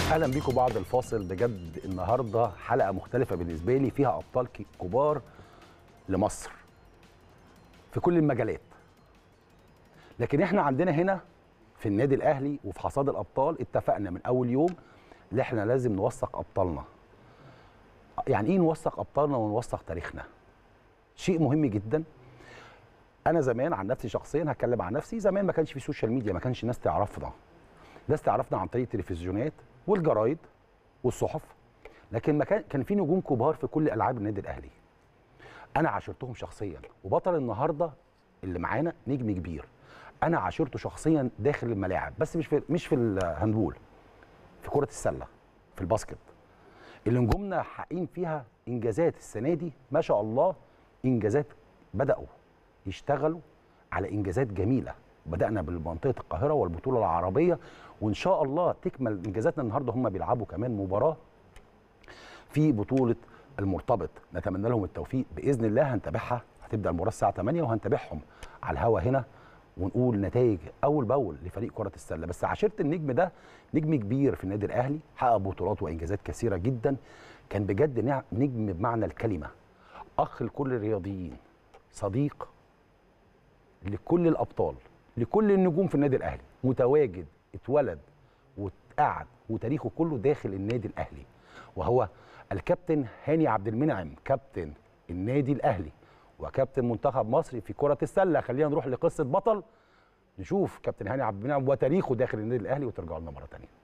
اهلا بيكم بعد الفاصل بجد النهارده حلقه مختلفه بالنسبه لي فيها ابطال ك- كبار لمصر في كل المجالات لكن احنا عندنا هنا في النادي الاهلي وفي حصاد الابطال اتفقنا من اول يوم ان احنا لازم نوثق ابطالنا يعني ايه نوثق ابطالنا ونوثق تاريخنا شيء مهم جدا انا زمان عن نفسي شخصيا هتكلم عن نفسي زمان ما كانش في سوشيال ميديا ما كانش الناس تعرفنا الناس تعرفنا عن طريق التلفزيونات والجرايد والصحف لكن ما كان كان في نجوم كبار في كل العاب النادي الاهلي انا عاشرتهم شخصيا وبطل النهارده اللي معانا نجم كبير انا عاشرته شخصيا داخل الملاعب بس مش في مش في الهاندبول في كره السله في الباسكت اللي نجومنا حقين فيها انجازات السنه دي ما شاء الله انجازات بداوا يشتغلوا على انجازات جميله بدانا بمنطقه القاهره والبطوله العربيه وان شاء الله تكمل انجازاتنا النهارده هم بيلعبوا كمان مباراه في بطوله المرتبط نتمنى لهم التوفيق باذن الله هنتابعها هتبدا المباراه الساعه 8 وهنتابعهم على الهوا هنا ونقول نتائج اول باول لفريق كره السله بس عشيره النجم ده نجم كبير في النادي الاهلي حقق بطولات وانجازات كثيره جدا كان بجد نع- نجم بمعنى الكلمه اخ لكل الرياضيين صديق لكل الابطال لكل النجوم في النادي الاهلي متواجد اتولد واتقعد وتاريخه كله داخل النادي الاهلي وهو الكابتن هاني عبد المنعم كابتن النادي الاهلي وكابتن منتخب مصر في كره السله خلينا نروح لقصه بطل نشوف كابتن هاني عبد المنعم وتاريخه داخل النادي الاهلي وترجعوا لنا مره ثانيه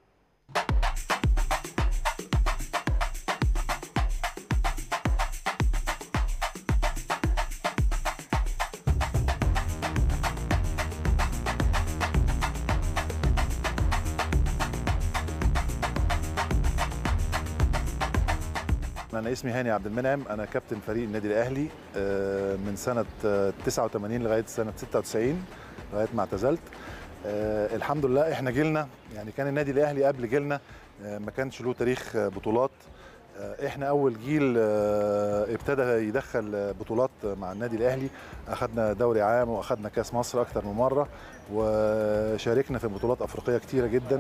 أنا اسمي هاني عبد المنعم أنا كابتن فريق النادي الأهلي آه، من سنة آه، 89 لغاية سنة 96 لغاية ما اعتزلت آه، الحمد لله احنا جيلنا يعني كان النادي الأهلي قبل جيلنا آه، ما كانش له تاريخ آه، بطولات آه، احنا أول جيل آه، ابتدى يدخل آه، بطولات مع النادي الأهلي أخدنا دوري عام وأخدنا كأس مصر أكتر من مرة وشاركنا في بطولات أفريقية كتيرة جدا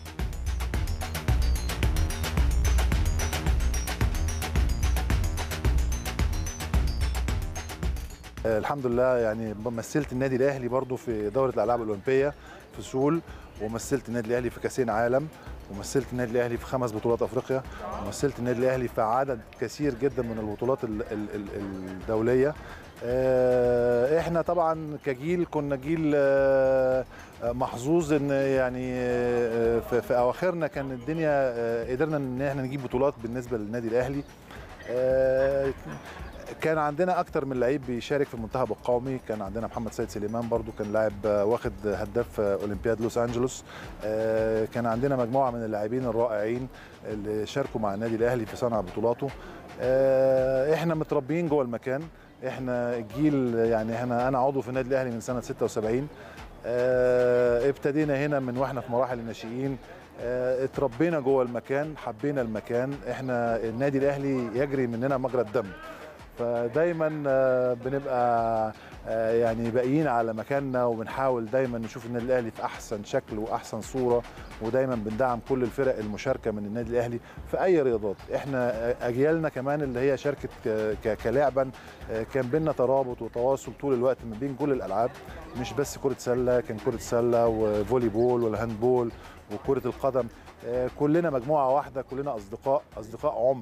آه، الحمد لله يعني مثلت النادي الاهلي برضو في دوره الالعاب الاولمبيه في سول ومثلت النادي الاهلي في كاسين عالم ومثلت النادي الاهلي في خمس بطولات افريقيا ومثلت النادي الاهلي في عدد كثير جدا من البطولات ال- ال- ال- الدوليه آه، احنا طبعا كجيل كنا جيل آه، آه، محظوظ ان يعني آه، في في اواخرنا كان الدنيا آه، قدرنا ان احنا نجيب بطولات بالنسبه للنادي الاهلي آه، كان عندنا اكتر من لعيب بيشارك في المنتخب القومي كان عندنا محمد سيد سليمان برضو كان لاعب آه، واخد هداف آه، اولمبياد لوس انجلوس آه، كان عندنا مجموعه من اللاعبين الرائعين اللي شاركوا مع النادي الاهلي في صنع بطولاته آه، احنا متربيين جوه المكان احنا الجيل يعني احنا انا عضو في النادي الاهلي من سنه 76 آه، ابتدينا هنا من واحنا في مراحل الناشئين آه، اتربينا جوه المكان حبينا المكان احنا النادي الاهلي يجري مننا مجرى الدم فدايما آه، بنبقى آه، يعني باقيين على مكاننا وبنحاول دايما نشوف النادي الاهلي في احسن شكل واحسن صوره ودايما بندعم كل الفرق المشاركه من النادي الاهلي في اي رياضات احنا اجيالنا كمان اللي هي شاركت ك- ك- كلاعبا آه، كان بينا ترابط وتواصل طول الوقت ما بين كل الالعاب مش بس كره سله كان كره سله وفولي بول والهاندبول وكره القدم آه، كلنا مجموعه واحده كلنا اصدقاء اصدقاء عمر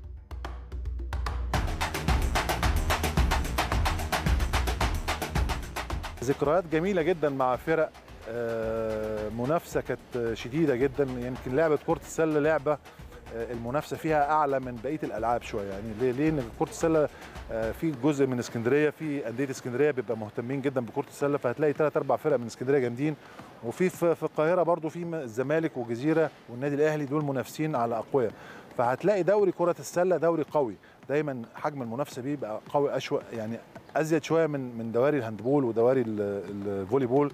ذكريات جميله جدا مع فرق آه، منافسه كانت شديده جدا يمكن لعبه كره السله لعبه آه، المنافسه فيها اعلى من بقيه الالعاب شويه يعني ليه ليه ان كره السله آه، في جزء من اسكندريه في انديه اسكندريه بيبقى مهتمين جدا بكره السله فهتلاقي ثلاث اربع فرق من اسكندريه جامدين وفي في في القاهره برضو في الزمالك والجزيره والنادي الاهلي دول منافسين على اقوياء فهتلاقي دوري كره السله دوري قوي دايما حجم المنافسه بيه بيبقى قوي اشوى يعني ازيد شويه من من دواري الهاندبول ودواري ال- الفولي بول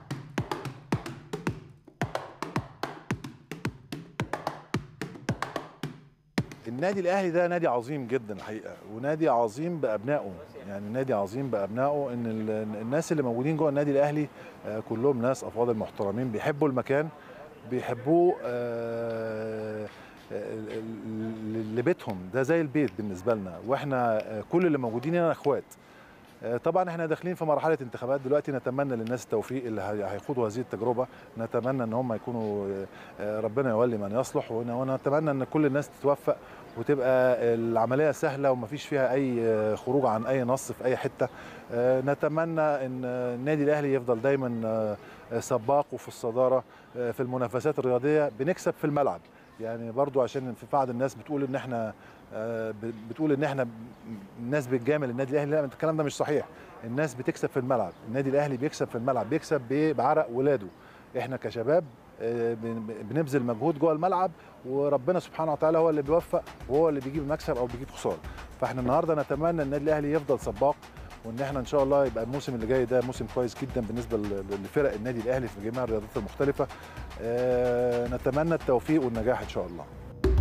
النادي الاهلي ده نادي عظيم جدا الحقيقه ونادي عظيم بابنائه يعني نادي عظيم بابنائه ان ال- الناس اللي موجودين جوه النادي الاهلي آه، كلهم ناس افاضل محترمين بيحبوا المكان بيحبوه آه، ال- ال- لبيتهم ده زي البيت بالنسبه لنا واحنا آه، كل اللي موجودين هنا اخوات آه، طبعا احنا داخلين في مرحله انتخابات دلوقتي نتمنى للناس التوفيق اللي هي- هيخوضوا هذه التجربه نتمنى ان هم يكونوا آه، آه، ربنا يولي من يصلح ون- ونتمنى ان كل الناس تتوفق وتبقى العمليه سهله ومفيش فيها اي آه، خروج عن اي نص في اي حته آه، نتمنى ان آه، النادي الاهلي يفضل دايما آه، آه، سباق وفي الصداره آه، في المنافسات الرياضيه بنكسب في الملعب يعني برضو عشان في بعض الناس بتقول ان احنا آه، ب- بتقول ان احنا ب- الناس بتجامل النادي الاهلي لا الكلام ده مش صحيح الناس بتكسب في الملعب النادي الاهلي بيكسب في الملعب بيكسب ب- بعرق ولاده احنا كشباب آه، بن- بنبذل مجهود جوه الملعب وربنا سبحانه وتعالى هو اللي بيوفق وهو اللي بيجيب مكسب او بيجيب خساره فاحنا النهارده نتمنى النادي الاهلي يفضل سباق وان احنا ان شاء الله يبقى الموسم اللي جاي ده موسم كويس جدا بالنسبه ل- لفرق النادي الاهلي في جميع الرياضات المختلفه آه، نتمنى التوفيق والنجاح ان شاء الله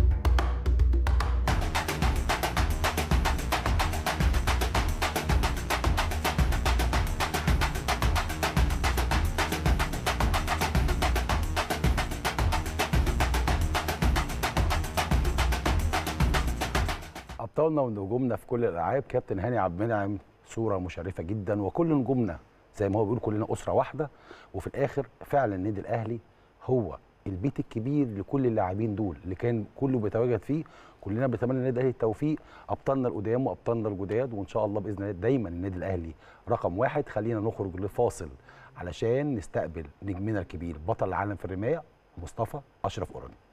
ابطالنا ونجومنا في كل الالعاب كابتن هاني عبد المنعم صوره مشرفه جدا وكل نجومنا زي ما هو بيقول كلنا اسره واحده وفي الاخر فعلا النادي الاهلي هو البيت الكبير لكل اللاعبين دول اللي كان كله بيتواجد فيه كلنا بنتمنى للنادي الاهلي التوفيق ابطالنا القدام وابطالنا الجداد وان شاء الله باذن الله دايما النادي الاهلي رقم واحد خلينا نخرج لفاصل علشان نستقبل نجمنا الكبير بطل العالم في الرمايه مصطفى اشرف اوراني